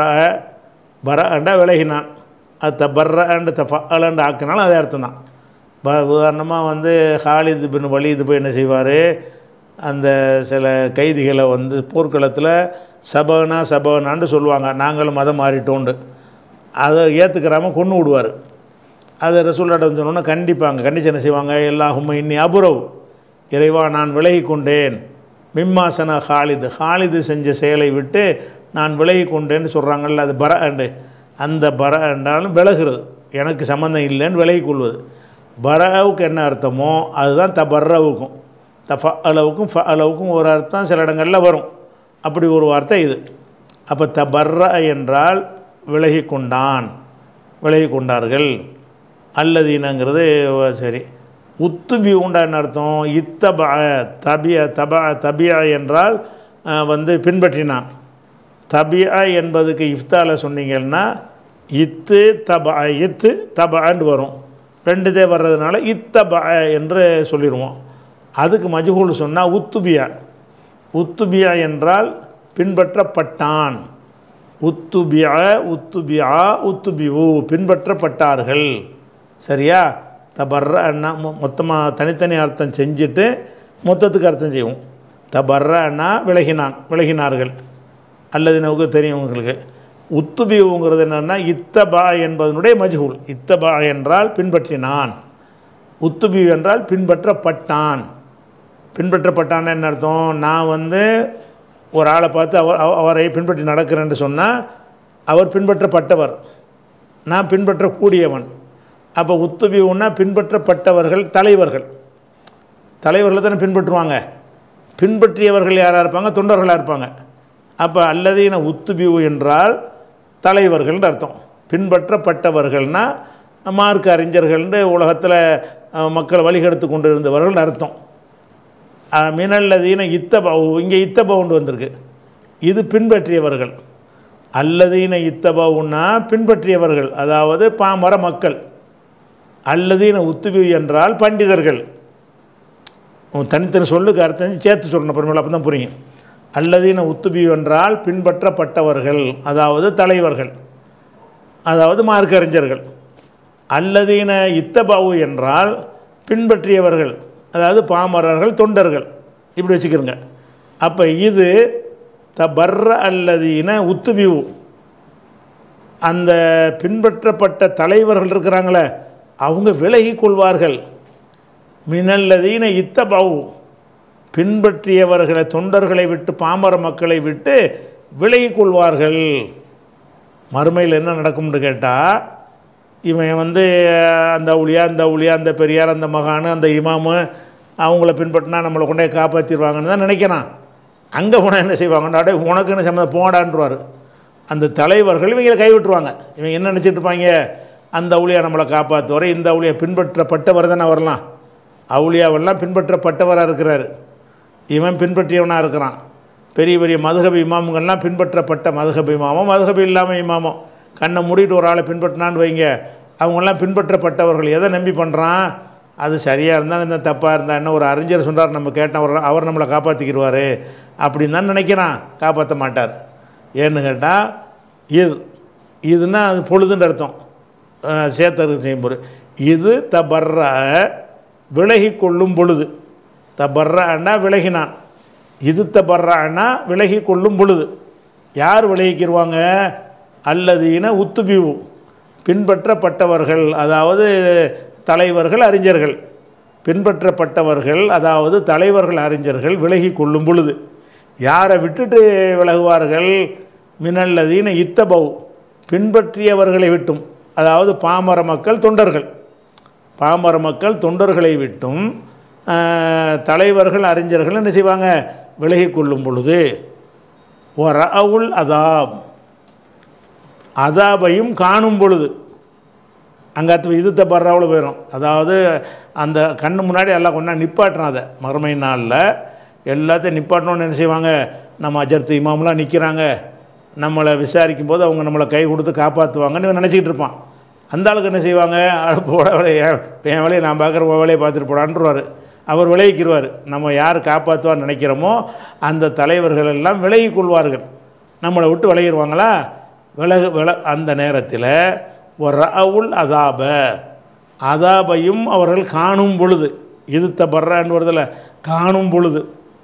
பரண்டா விலகினான் அது தபர்ரண்டு தஃபலண்டு ஆக்கினாலும் அதே அர்த்தம் தான் ப உதாரணமாக வந்து ஹாலிது பின் வலிது போய் என்ன செய்வார் அந்த சில கைதிகளை வந்து போர்க்களத்தில் சபனா சபனான்னு சொல்லுவாங்க நாங்களும் மதம் மாறிட்டோண்டு அதை ஏற்றுக்கிறாம கொன்று விடுவார் அதை ரசூல்லாட்ட சொன்னோன்னா கண்டிப்பாங்க கண்டிச்சு என்ன செய்வாங்க எல்லாஹும் இன்னி அபுரவ் இறைவா நான் விலகி கொண்டேன் மிம்மாசன ஹாலிது ஹாலிது செஞ்ச செயலை விட்டு நான் விலகி கொண்டேன்னு சொல்கிறாங்கல்ல அது பர அண்டு அந்த பர என்றாலும் விலகுறது எனக்கு சம்மந்தம் இல்லைன்னு விலகி கொள்வது பரவுக்கு என்ன அர்த்தமோ அதுதான் தபர்ரவுக்கும் தஃப அளவுக்கும் ஃப அளவுக்கும் ஒரு அர்த்தம் சில இடங்களில் வரும் அப்படி ஒரு வார்த்தை இது அப்போ தபர்ர என்றால் விலகி கொண்டான் விலகி கொண்டார்கள் அல்லதீனங்கிறது சரி உத்துபி உண்டா என்ன அர்த்தம் இத்தப தபிய தப தபியா என்றால் அஹ், வந்து பின்பற்றினான் தபியா என்பதுக்கு இஃப்தால சொன்னீங்கன்னா இத்து தப இத்து தபான்னு வரும் ரெண்டுதே வர்றதுனால இத்தப என்று சொல்லிடுவோம் அதுக்கு மஜ்ஹூல் சொன்னால் உத்துபியா உத்துபியா என்றால் பின்பற்றப்பட்டான் உத்துபியா உத்துபியா உத்துபிவு பின்பற்றப்பட்டார்கள் சரியா தபர்ற அண்ணா மொத்தமாக தனித்தனி அர்த்தம் செஞ்சுட்டு மொத்தத்துக்கு அர்த்தம் செய்வோம் தபர்ற அண்ணா விலகினான் விலகினார்கள் அல்லது நமக்கு தெரியும் உங்களுக்கு உத்துபிவுங்கிறது என்னன்னா இத்தபா என்பதனுடைய மஜ்ஹூல் இத்தபா என்றால் பின்பற்றினான் உத்துபி என்றால் பின்பற்றப்பட்டான் பின்பற்றப்பட்டான் என்ன அர்த்தம் நான் வந்து ஒரு ஆளை பார்த்து அவர் அவ- அவரை பின்பற்றி நடக்கிறேன்னு சொன்னால் அவர் பின்பற்றப்பட்டவர் நான் பின்பற்றக்கூடியவன் அப்போ உத்துபிவுன்னா பின்பற்றப்பட்டவர்கள் தலைவர்கள் தலைவர்களை தானே பின்பற்றுவாங்க பின்பற்றியவர்கள் யாராக இருப்பாங்க தொண்டர்களாக இருப்பாங்க அப்போ அல்லதீன உத்துபிவு என்றால் தலைவர்கள்னு அர்த்தம் பின்பற்றப்பட்டவர்கள்னா மார்க்க அறிஞர்கள்னு உலகத்தில் மக்கள் வழிகெடுத்து கொண்டு இருந்தவர்கள்னு அர்த்தம் அஹ், மினல்லதீன இத்தபவு இங்கே இத்தபவுண்டு வந்திருக்கு இது பின்பற்றியவர்கள் அல்லதீன இத்தபவுன்னா பின்பற்றியவர்கள் அதாவது பாமர மக்கள் அல்லதீன உத்துபி என்றால் பண்டிதர்கள் உன் தனித்தனி சொல்லுக்கு அர்த்தம் சேர்த்து சொல்லணும் அப்புறமேல அப்போ தான் புரியும் அல்லதீன உத்துபி என்றால் பின்பற்றப்பட்டவர்கள் அதாவது தலைவர்கள் அதாவது மார்க்கறிஞர்கள் அல்லதீன இத்தபாவு என்றால் பின்பற்றியவர்கள் அதாவது பாமரர்கள் தொண்டர்கள் இப்படி வச்சுக்கிறோங்க அப்போ இது தபர்ர அல்லதீன உத்துபிவு அந்த பின்பற்றப்பட்ட தலைவர்கள் இருக்கிறாங்களே அவங்க விலகி கொள்வார்கள் மினல்லதீன இத்தபாவு பின்பற்றியவர்களை தொண்டர்களை விட்டு பாமர மக்களை விட்டு விலகி கொள்வார்கள் மறுமையில் என்ன நடக்கும்னு கேட்டால் இவன் வந்து அந்த ஊழியா அந்த ஊழியா அந்த பெரியார் அந்த மகானு அந்த இமாமு அவங்கள பின்பற்றினா நம்மளை கொண்டே காப்பாற்றிடுவாங்கன்னு தான் நினைக்கிறான் அங்கே போனால் என்ன செய்வாங்கன்னா அடே உனக்குன்னு சம்மந்தம் போடான்றுவார் அந்த தலைவர்கள் இவங்களை கைவிட்டுருவாங்க இவங்க என்ன நினச்சிட்டு இருப்பாங்க அந்த அவுளியா நம்மளை காப்பாற்றுவார் இந்த அவுளியா பின்பற்றப்பட்டவர் தானே வரலாம் அவுளியாவெல்லாம் பின்பற்றப்பட்டவராக இருக்கிறாரு இவன் பின்பற்றியவனாக இருக்கிறான் பெரிய பெரிய மதுகபி இமாமுங்கள்லாம் பின்பற்றப்பட்ட மதுகபி இமாமோ மதுகபி இல்லாமல் இமாமோ கண்ணை மூடிட்டு ஒரு ஆளை பின்பற்றினான்னு வைங்க அவங்கெல்லாம் பின்பற்றப்பட்டவர்கள் எதை நம்பி பண்ணுறான் அது சரியாக இருந்தால் இந்த தப்பாக இருந்தால் என்ன ஒரு அறிஞர் சொன்னார் நம்ம கேட்டோம் அவர் அவர் நம்மளை காப்பாற்றிக்கிடுவார் அப்படின்னு தான் நினைக்கிறான் காப்பாற்ற மாட்டார் ஏன்னு கேட்டால் இது இதுனா அது பொழுதுன்னு அர்த்தம் அஹ், சேத்தருக்கு செய்யும்போது இது தபர்ற விலகி கொள்ளும் பொழுது தபர்றன்னா விலகினான் இது தபர்றன்னா விலகி கொள்ளும் பொழுது யார் விலகிக்கிடுவாங்க அல்லதீன உத்துபிவு பின்பற்றப்பட்டவர்கள் அதாவது தலைவர்கள் அறிஞர்கள் பின்பற்றப்பட்டவர்கள் அதாவது தலைவர்கள் அறிஞர்கள் விலகி கொள்ளும் பொழுது யாரை விட்டுட்டு விலகுவார்கள் மினல்லதீன இத்தபவ் பின்பற்றியவர்களை விட்டும் அதாவது பாமர மக்கள் தொண்டர்கள் பாமர மக்கள் தொண்டர்களை விட்டும் ஆஹ், தலைவர்கள் அறிஞர்கள் என்ன செய்வாங்க விலகி கொள்ளும் பொழுது ஒரு அவுல் அதாப் அதாபையும் காணும் பொழுது அங்கே இது தப்படுறவளோ போயிடும் அதாவது அந்த கண்ணு முன்னாடி எல்லாம் கொண்டா நிப்பாட்டுறான் அதை மறுமை நாளில் எல்லாத்தையும் நிப்பாட்டணும்னு என்ன செய்வாங்க நம்ம அஜர்த்து இமாம்லாம் நிற்கிறாங்க நம்மளை விசாரிக்கும் போது அவங்க நம்மளை கை கொடுத்து காப்பாற்றுவாங்கன்னு இவன் நினச்சிக்கிட்டு இருப்பான் அந்த ஆளுக்கு என்ன செய்வாங்க "அட போட வேலையை என் வேலையை நான் பார்க்குற உன் வேலையை பார்த்துட்டு போடான்றுவார் அவர் விலகிக்கிடுவார் நம்ம யார் காப்பாற்றுவான்னு நினைக்கிறோமோ அந்த தலைவர்கள் எல்லாம் விலகிக் கொள்வார்கள் நம்மளை விட்டு விலகிடுவாங்களா விலகு வில அந்த நேரத்தில் ஒரு அவுல் அதாப அதாபையும் அவர்கள் காணும் பொழுது இது தபர்றான்னு வருதில் காணும் பொழுது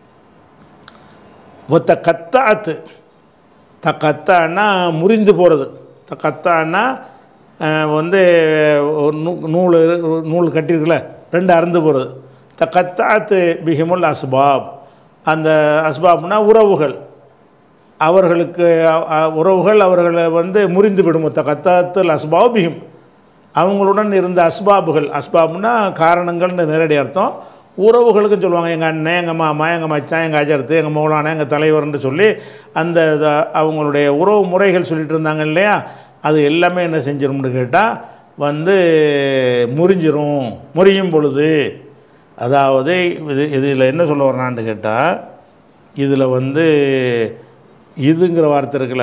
ஒத்த கத்தாத்து த கத்தான்னா முறிந்து போகிறது த கத்தான்னா அஹ், வந்து ஒரு நூ- நூல் இரு- நூல் கட்டியிருக்குல்ல ரெண்டு அறுந்து போகிறது த கத்தாத்து பிஹிமுல் அஸ்பாப் அந்த அஸ்பாப்னா உறவுகள் அவர்களுக்கு அ- அ- உறவுகள் அவர்களை வந்து முறிந்து விடும் மொத்த கத்தாத்தில் அஸ்பாபியும் அவங்களுடன் இருந்த அஸ்பாபுகள் அஸ்பாப்னா காரணங்கள்னு நேரடி அர்த்தம் உறவுகளுக்கும் சொல்லுவாங்க எங்கள் அண்ணன் எங்கள் மாமா எங்கள் மச்சான் எங்கள் அஜர்த்து எங்கள் மௌலானா எங்கள் தலைவர்னு சொல்லி அந்த இத- அவங்களுடைய உறவு முறைகள் சொல்லிட்டு இருந்தாங்க இல்லையா அது எல்லாமே என்ன செஞ்சிரும்னு கேட்டால் வந்து முறிஞ்சிரும் முறியும் பொழுது அதாவது இது இதில் என்ன சொல்ல வர்றான்னு கேட்டால் இதில் வந்து இதுங்கிற வார்த்தை இருக்குல்ல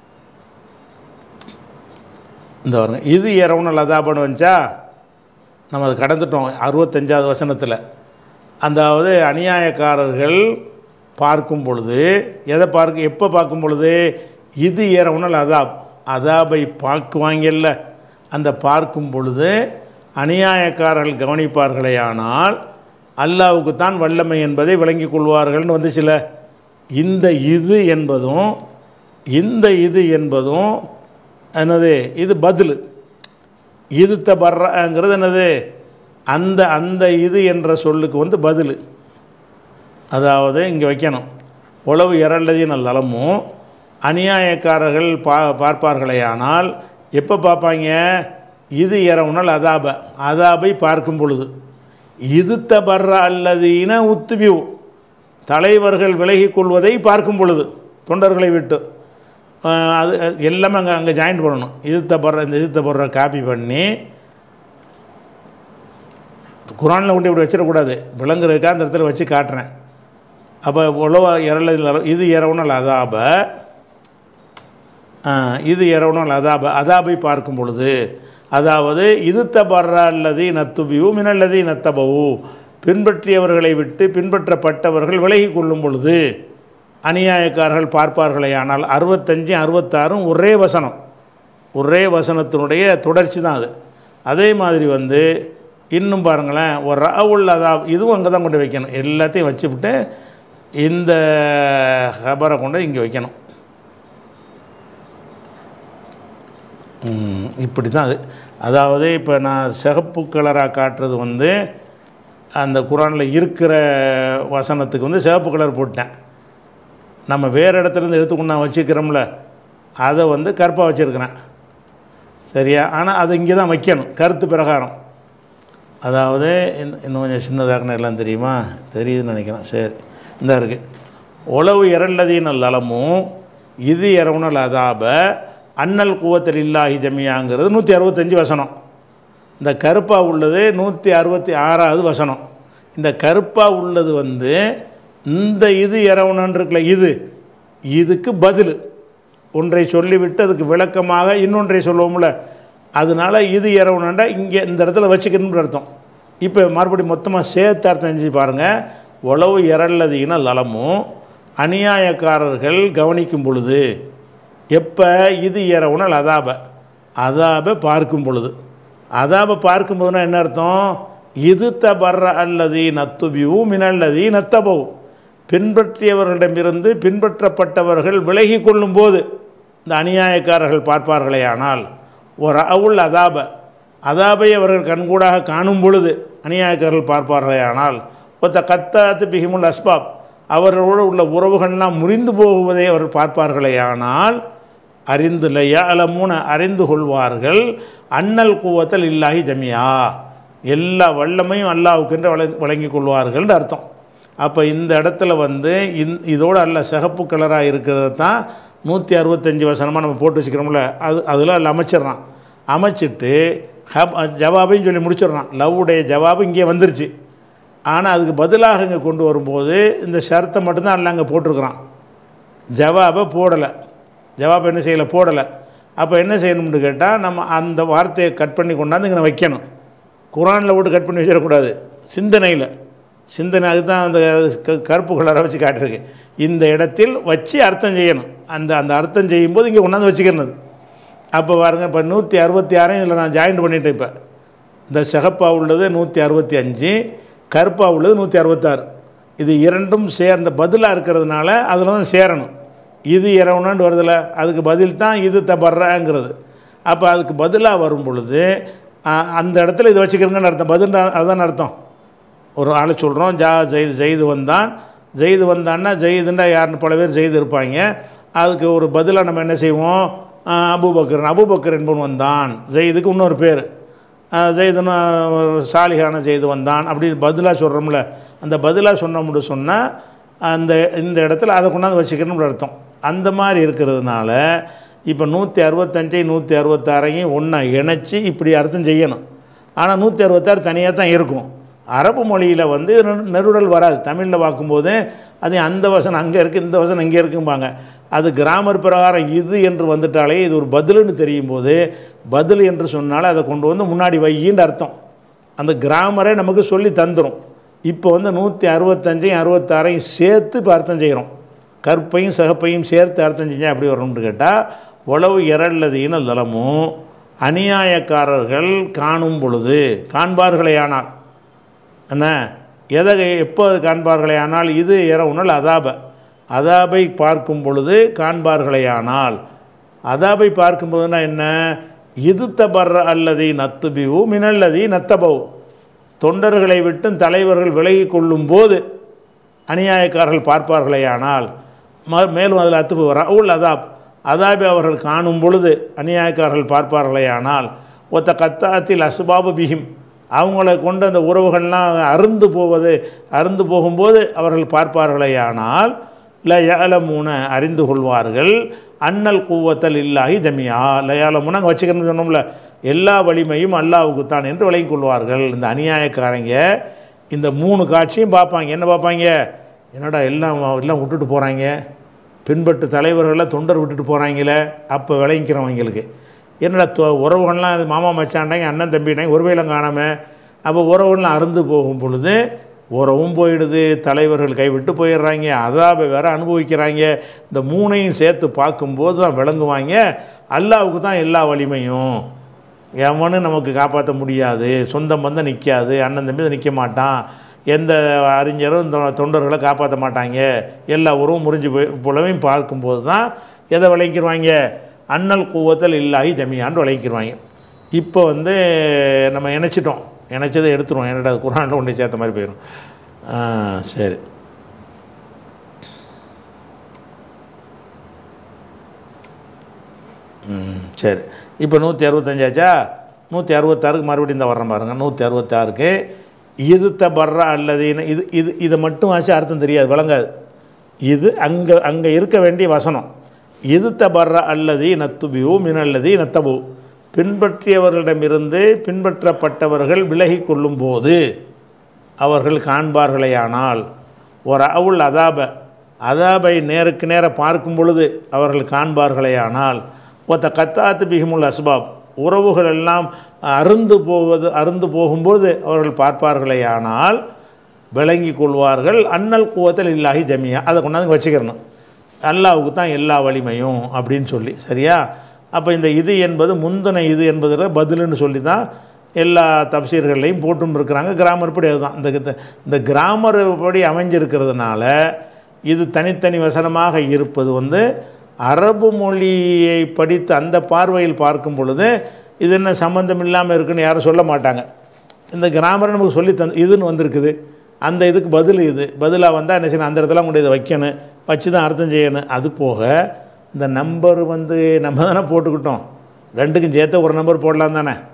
இந்த பாருங்க இது இரவுனல் அதாபன்னு வந்துச்சா நம்ம அதை கடந்துட்டோம் அறுபத்தஞ்சாவது வசனத்தில் அதாவது அநியாயக்காரர்கள் பார்க்கும் பொழுது எதை பார்க்க எப்போ பார்க்கும் பொழுது இது இரவுனல் அதாப் அதாபை பார்க்குவாங்கல்ல அந்த பார்க்கும் பொழுது அநியாயக்காரர்கள் கவனிப்பார்களேயானால் அல்லாவுக்கு தான் வல்லமை என்பதை விளங்கிக் கொள்வார்கள்னு வந்துச்சுல இந்த இது என்பதும் இந்த இது என்பதும் என்னது இது பதில் இது தபர்றங்கிறது என்னது அந்த அந்த இது என்ற சொல்லுக்கு வந்து பதில் அதாவது இங்கே வைக்கணும் உளவு இரண்டதின் நலமும் அநியாயக்காரர்கள் பா பார்ப்பார்களேயானால் எப்போ பார்ப்பாங்க இது இரவுனால் அதாப அதாபை பார்க்கும் பொழுது இது தபர்ற அல்லது இன உத்துபியூ தலைவர்கள் விலகிக் கொள்வதை பார்க்கும் பொழுது தொண்டர்களை விட்டு ஆஹ் அது அது எல்லாமே அங்கே அங்கே ஜாயின் பண்ணணும் இது தபர்ற இந்த இது தபர்ற காப்பி பண்ணி குரானில் கொண்டு இப்படி வச்சிடக்கூடாது விளங்குறதுக்காக அந்த இடத்துல வச்சு காட்டுறேன் அப்போ உழவ இரல இது இரவுனல் அதாப ஆ, இது இரவுனல் அதாப அதாபை பார்க்கும் பொழுது அதாவது இது தபர்ற அல்லது நத்துபியூ மினல்லதி நத்தபவு பின்பற்றியவர்களை விட்டு பின்பற்றப்பட்டவர்கள் விலகி கொள்ளும் பொழுது அநியாயக்காரர்கள் பார்ப்பார்களே ஆனால் அறுபத்தஞ்சு அறுபத்தாறும் ஒரே வசனம் ஒரே வசனத்தினுடைய தொடர்ச்சி தான் அது அதே மாதிரி வந்து இன்னும் பாருங்களேன் ஒரு ரவுல் அதா இதுவும் அங்கே தான் கொண்டு வைக்கணும் எல்லாத்தையும் வச்சுவிட்டு இந்த ஹபரை கொண்டு இங்கே வைக்கணும் ம், இப்படி தான் அது அதாவது இப்போ நான் சிகப்பு கலராக காட்டுறது வந்து அந்த குரானில் இருக்கிற வசனத்துக்கு வந்து சிவப்பு கலர் போட்டேன் நம்ம வேறு இடத்துலேருந்து எடுத்துக்கொண்டு நான் வச்சுக்கிறோம்ல அதை வந்து கருப்பாக வச்சுருக்கிறேன் சரியா ஆனால் அது இங்கே தான் வைக்கணும் கருத்து பிரகாரம் அதாவது இன்னும் இன்னும் கொஞ்சம் சின்னதாகணும் எல்லாம் தெரியுமா தெரியுதுன்னு நினைக்கிறேன் சரி இந்த இருக்குது உளவு இரண்டதின் நலமும் இது இரவுனல் அதாப அண்ணல் கூவத்தில் இல்லாஹி ஜமியாங்கிறது நூற்றி அறுபத்தஞ்சு வசனம் இந்த கருப்பாக உள்ளது நூற்றி அறுபத்தி ஆறாவது வசனம் இந்த கருப்பாக உள்ளது வந்து இந்த இது இரவுனன் இருக்குல்ல இது இதுக்கு பதில் ஒன்றை சொல்லிவிட்டு அதுக்கு விளக்கமாக இன்னொன்றை சொல்லுவோம்ல அதனால இது இரவுனண்டா இங்கே இந்த இடத்துல வச்சுக்கணும்னு அர்த்தம் இப்போ மறுபடியும் மொத்தமாக சேர்த்து அர்த்தம் செஞ்சு பாருங்கள் உளவு இரல்லதின லலமும் அநியாயக்காரர்கள் கவனிக்கும் பொழுது எப்போ இது இரவுனல் அதாப அதாப பார்க்கும் பொழுது அதாப பார்க்கும்போதுனா என்ன அர்த்தம் இது தபர்ற அல்லது நத்துபியூ மினல்லதி நத்தபவு பின்பற்றியவர்களிடமிருந்து பின்பற்றப்பட்டவர்கள் விலகி கொள்ளும்போது இந்த அநியாயக்காரர்கள் பார்ப்பார்களே ஆனால் ஒரு அவுள் அதாப அதாபை அவர்கள் கண்கூடாக காணும் பொழுது அநியாயக்காரர்கள் பார்ப்பார்களே ஆனால் ஒத்த கத்தாத்து பிகிமுல் அஸ்பாப் அவர்களோடு உள்ள உறவுகள்லாம் முறிந்து போவதை அவர்கள் பார்ப்பார்களே ஆனால் அறிந்து லயாலமூன அறிந்து கொள்வார்கள் அண்ணல் கூவத்தல் இல்லாஹி ஜமியா எல்லா வல்லமையும் அல்லாவுக்கென்று வழ வழங்கி கொள்வார்கள்னு அர்த்தம் அப்போ இந்த இடத்துல வந்து இந் இதோடு அல்ல சிகப்பு கலராக இருக்கிறத தான் நூற்றி அறுபத்தஞ்சி வசனமாக நம்ம போட்டு வச்சுக்கிறோம்ல அது அதில் அல்ல அமைச்சிடுறான் அமைச்சிட்டு ஹப் ஜவாபையும் சொல்லி முடிச்சிடுறான் லவ்வுடைய ஜவாபு இங்கே வந்துருச்சு ஆனால் அதுக்கு பதிலாக இங்கே கொண்டு வரும்போது இந்த ஷரத்தை மட்டும்தான் அல்ல அங்கே போட்டிருக்கிறான் ஜவாபை போடலை ஜவாப் என்ன செய்யலை போடலை அப்போ என்ன செய்யணும்னு கேட்டால் நம்ம அந்த வார்த்தையை கட் பண்ணி கொண்டாந்து இங்கே வைக்கணும் குரானில் விட்டு கட் பண்ணி வச்சிடக்கூடாது சிந்தனையில் சிந்தனை அதுதான் அந்த க- கருப்பு கலரை வச்சு காட்டிருக்கு இந்த இடத்தில் வச்சு அர்த்தம் செய்யணும் அந்த அந்த அர்த்தம் செய்யும்போது இங்கே கொண்டாந்து வச்சுக்கிறது அப்போ பாருங்க இப்போ நூற்றி அறுபத்தி ஆறையும் இதில் நான் ஜாயின் பண்ணிட்டேன் இப்போ இந்த சிகப்பா உள்ளது நூற்றி அறுபத்தி அஞ்சு கருப்பா உள்ளது நூற்றி அறுபத்தாறு இது இரண்டும் சேர்ந்த பதிலாக இருக்கிறதுனால அதில் தான் சேரணும் இது இரவுனாண்டு வருதில்ல அதுக்கு பதில் தான் இது தபர்றாங்கிறது அப்போ அதுக்கு பதிலாக வரும் பொழுது ஆ, அந்த இடத்துல இது வச்சுக்கிறங்கன்னு அர்த்தம் பதில் அதுதான் அர்த்தம் ஒரு ஆளை சொல்கிறோம் ஜா ஜெயிது ஜெயிது வந்தான் ஜெயிது வந்தான்னா ஜெயிதுண்டா யாருன்னு பல பேர் ஜெயிது இருப்பாங்க அதுக்கு ஒரு பதிலாக நம்ம என்ன செய்வோம் ஆ, அபூபக்கர் அபூபக்கர் என்பவன் வந்தான் ஜெயிதுக்கு இன்னொரு பேர் ஜெயிதுன்னு ஒரு சாலிகான ஜெயிது வந்தான் அப்படி பதிலாக சொல்கிறோம்ல அந்த பதிலாக சொன்னோம்னு சொன்னால் அந்த இந்த இடத்துல அதை கொண்டாந்து வச்சுக்கணும்னு அர்த்தம் அந்த மாதிரி இருக்கிறதுனால இப்போ நூற்றி அறுபத்தஞ்சை நூற்றி அறுபத்தாறையும் ஒன்றா இணைச்சி இப்படி அர்த்தம் செய்யணும் ஆனால் நூற்றி அறுபத்தாறு தனியாக தான் இருக்கும் அரபு மொழியில் வந்து நெரு- நெருடல் வராது தமிழில் பார்க்கும்போது அது அந்த வசனம் அங்கே இருக்குது இந்த வசனம் இங்கே இருக்கும்பாங்க அது கிராமர் பிரகாரம் இது என்று வந்துட்டாலே இது ஒரு பதிலுன்னு தெரியும் போது பதில் என்று சொன்னாலே அதை கொண்டு வந்து முன்னாடி வையின்னு அர்த்தம் அந்த கிராமரே நமக்கு சொல்லி தந்துடும் இப்போ வந்து நூற்றி அறுபத்தஞ்சையும் அறுபத்தாறையும் சேர்த்து இப்போ அர்த்தம் செய்கிறோம் கற்பையும் சகப்பையும் சேர்த்து அர்த்தம் செஞ்சால் எப்படி வரும்னு கேட்டால் உளவு இரல்லதீன தலமும் அநியாயக்காரர்கள் காணும் பொழுது காண்பார்களேயானால் என்ன எதை எப்போ காண்பார்களேயானால் இது இரவுனல் அதாப அதாபை பார்க்கும் பொழுது காண்பார்களேயானால் அதாபை பார்க்கும்போதுனா என்ன இது தபர்ற அல்லதி நத்துபிவு மினல்லதி நத்தபவு தொண்டர்களை விட்டும் தலைவர்கள் விலகி கொள்ளும் போது அநியாயக்காரர்கள் பார்ப்பார்களேயானால் ம- மேலும் அதில் அத்துப்பு வர உள் அதாப் அதாபி அவர்கள் காணும் பொழுது அநியாயக்காரர்கள் பார்ப்பார்களேயானால் ஒத்த கத்தாத்தில் அசுபாபு பிஹிம் அவங்கள கொண்டு அந்த உறவுகள்லாம் அருந்து போவது அருந்து போகும்போது அவர்கள் பார்ப்பார்களேயானால் ல யாலமூன அறிந்து கொள்வார்கள் அன்னல் கூவத்தல் இல்லாஹி ஜமியா லயாலமுன அங்கே வச்சுக்கணும்னு சொன்னோம்ல எல்லா வலிமையும் அல்லாவுக்குத்தான் என்று விளங்கிக் கொள்வார்கள் இந்த அநியாயக்காரங்க இந்த மூணு காட்சியும் பார்ப்பாங்க என்ன பார்ப்பாங்க என்னடா எல்லாம் எல்லாம் விட்டுட்டு போகிறாங்க பின்பற்று தலைவர்கள்லாம் தொண்டர் விட்டுட்டு போகிறாங்களே அப்போ விளங்கிக்கிறவங்களுக்கு என்னடா தொ உறவுகள்லாம் இது மாமா மச்சாண்டாங்க அண்ணன் தம்பினாங்க ஒரு வேலம் காணாமல் அப்போ உறவுகள்லாம் அருந்து போகும் பொழுது உறவும் போயிடுது தலைவர்கள் கைவிட்டு போயிடுறாங்க அதாபை வேற அனுபவிக்கிறாங்க இந்த மூணையும் சேர்த்து பார்க்கும்போது தான் விளங்குவாங்க அல்லாவுக்கு தான் எல்லா வலிமையும் எவனும் நமக்கு காப்பாற்ற முடியாது சொந்தம் வந்து நிற்காது அண்ணன் தம்பி நிற்க மாட்டான் எந்த அறிஞரும் தொ- தொண்டர்களை காப்பாற்ற மாட்டாங்க எல்லா உறவும் முறிஞ்சு போய் புலவையும் பார்க்கும்போது தான் எதை விளைக்கிடுவாங்க அண்ணல் கூவத்தல் இல்லாஹி ஜமியான்னு விளைக்கிடுவாங்க இப்போ வந்து நம்ம இணைச்சிட்டோம் இணைச்சதை எடுத்துருவோம் என்னடா குரானில் ஒன்று சேர்த்த மாதிரி போயிடும் ஆ, சரி ம் சரி இப்போ நூற்றி அறுபத்தஞ்சாச்சா நூற்றி அறுபத்தாறுக்கு மறுபடியும் இந்த வர்றேன் பாருங்க நூற்றி அறுபத்தாறுக்கு இது தபர்றா அல்லதுன்னு இது இது இதை மட்டும் ஆச்சு அர்த்தம் தெரியாது விளங்காது இது அங்கே அங்கே இருக்க வேண்டிய வசனம் இது தபர்றா அல்லது நத்துபியூ மினல்லதி நத்தபு பின்பற்றியவர்களிடமிருந்து பின்பற்றப்பட்டவர்கள் விலகி கொள்ளும் போது அவர்கள் காண்பார்களேயானால் ஒரு அவுள் அதாப அதாபை நேருக்கு நேர பார்க்கும் பொழுது அவர்கள் காண்பார்களேயானால் ஒத்த கத்தாத்து பிகிமுல் அஸ்பாப் உறவுகள் எல்லாம் அருந்து போவது அருந்து போகும்போது அவர்கள் பார்ப்பார்களேயானால் விளங்கி கொள்வார்கள் அன்னல் கூவத்தில் இல்லாஹி ஜமியா அதை கொண்டாந்து வச்சுக்கிறணும் அல்லாவுக்கு தான் எல்லா வலிமையும் அப்படின்னு சொல்லி சரியா அப்போ இந்த இது என்பது முந்தின இது என்பதில் பதிலுன்னு சொல்லி தான் எல்லா தப்சீர்கள்லையும் போட்டும் இருக்கிறாங்க கிராமர் படி அதுதான் இந்த இந்த- இந்த கிராமர் படி அமைஞ்சிருக்கிறதுனால இது தனித்தனி வசனமாக இருப்பது வந்து அரபு மொழியை படித்து அந்த பார்வையில் பார்க்கும் பொழுது இது என்ன சம்மந்தம் இல்லாமல் இருக்குன்னு யாரும் சொல்ல மாட்டாங்க இந்த கிராமரை நமக்கு சொல்லி தந்து இதுன்னு வந்திருக்குது அந்த இதுக்கு பதில் இது பதிலாக வந்தால் என்ன செய்யணும் அந்த இடத்துல கொண்டு இதை வைக்கணும் வச்சு தான் அர்த்தம் செய்யணும் அது போக இந்த நம்பர் வந்து நம்ம தானே போட்டுக்கிட்டோம் ரெண்டுக்கும் சேர்த்து ஒரு நம்பர் போடலாம் தானே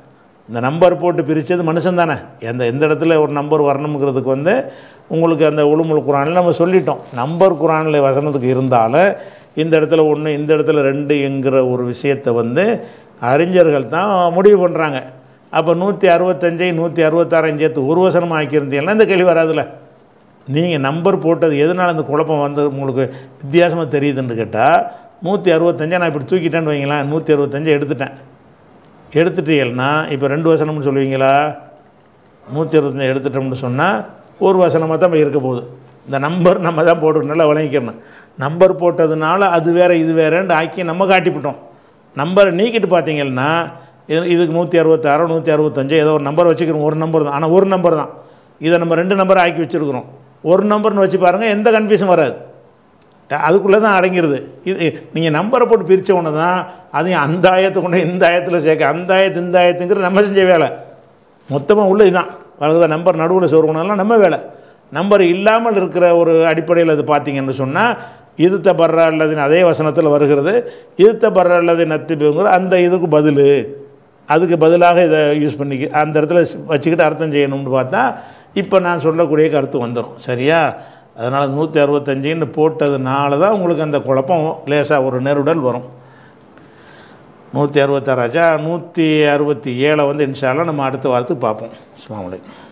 இந்த நம்பர் போட்டு பிரித்தது மனுஷன் தானே எந்த எந்த இடத்துல ஒரு நம்பர் வரணுங்கிறதுக்கு வந்து உங்களுக்கு அந்த உளுமுல் குரானில் நம்ம சொல்லிட்டோம் நம்பர் குரானில் வசனத்துக்கு இருந்தாலும் இந்த இடத்துல ஒன்று இந்த இடத்துல ரெண்டு என்கிற ஒரு விஷயத்தை வந்து அறிஞர்கள் தான் முடிவு பண்ணுறாங்க அப்போ நூற்றி அறுபத்தஞ்சை நூற்றி அறுபத்தாறையும் சேர்த்து ஒரு வசனமாக ஆக்கியிருந்தீங்கன்னா இந்த கேள்வி வராதுல்ல நீங்கள் நம்பர் போட்டது எதனால் அந்த குழப்பம் வந்து உங்களுக்கு வித்தியாசமாக தெரியுதுன்னு கேட்டால் நூற்றி அறுபத்தஞ்சை நான் இப்படி தூக்கிட்டேன்னு வைங்களேன் நூற்றி அறுபத்தஞ்சை எடுத்துட்டேன் எடுத்துட்டீங்கன்னா இப்போ ரெண்டு வசனம்னு சொல்லுவீங்களா நூற்றி அறுபத்தஞ்சு எடுத்துட்டோம்னு சொன்னால் ஒரு வசனமாக தான் இருக்க போகுது இந்த நம்பர் நம்ம தான் போட்டு நல்லா விளங்கிக்கணும் நம்பர் போட்டதுனால அது வேறு இது வேறேன்னு ஆக்கி நம்ம காட்டிவிட்டோம் நம்பரை நீக்கிட்டு பார்த்தீங்கன்னா இது இதுக்கு நூற்றி அறுபத்தாறு நூற்றி அறுபத்தஞ்சு ஏதோ ஒரு நம்பர் வச்சுக்கிறோம் ஒரு நம்பர் தான் ஆனால் ஒரு நம்பர் தான் இதை நம்ம ரெண்டு நம்பர் ஆக்கி வச்சுருக்குறோம் ஒரு நம்பர்னு வச்சு பாருங்கள் எந்த கன்ஃபியூஷன் வராது அதுக்குள்ளே தான் அடங்கிடுது இது நீங்கள் நம்பரை போட்டு பிரித்த உடனே தான் அதையும் அந்த ஆயத்தை கொண்டு இந்த ஆயத்தில் சேர்க்க அந்த ஆயத்து இந்த ஆயத்துங்கிற நம்ம செஞ்ச வேலை மொத்தமாக உள்ள இதுதான் வழங்குத நம்பர் நடுவில் சொருகணும்லாம் நம்ம வேலை நம்பர் இல்லாமல் இருக்கிற ஒரு அடிப்படையில் அது பார்த்தீங்கன்னு சொன்னால் இதுத்த பர்ற அல்லது அதே வசனத்தில் வருகிறது இதுத்த பர்ற அல்லது நத்திபுங்கிற அந்த இதுக்கு பதில் அதுக்கு பதிலாக இதை யூஸ் பண்ணிக்க அந்த இடத்துல வச்சுக்கிட்டு அர்த்தம் செய்யணும்னு பார்த்தா இப்போ நான் சொல்லக்கூடிய கருத்து வந்துடும் சரியா அதனால் நூற்றி அறுபத்தஞ்சின்னு போட்டதுனால தான் உங்களுக்கு அந்த குழப்பம் லேசாக ஒரு நெருடல் வரும் நூற்றி அறுபத்தாறாச்சா நூற்றி அறுபத்தி ஏழை வந்து இன்ஷால்லாம் நம்ம அடுத்த வாரத்துக்கு பார்ப்போம் அஸ்ஸலாமு அலைக்கும்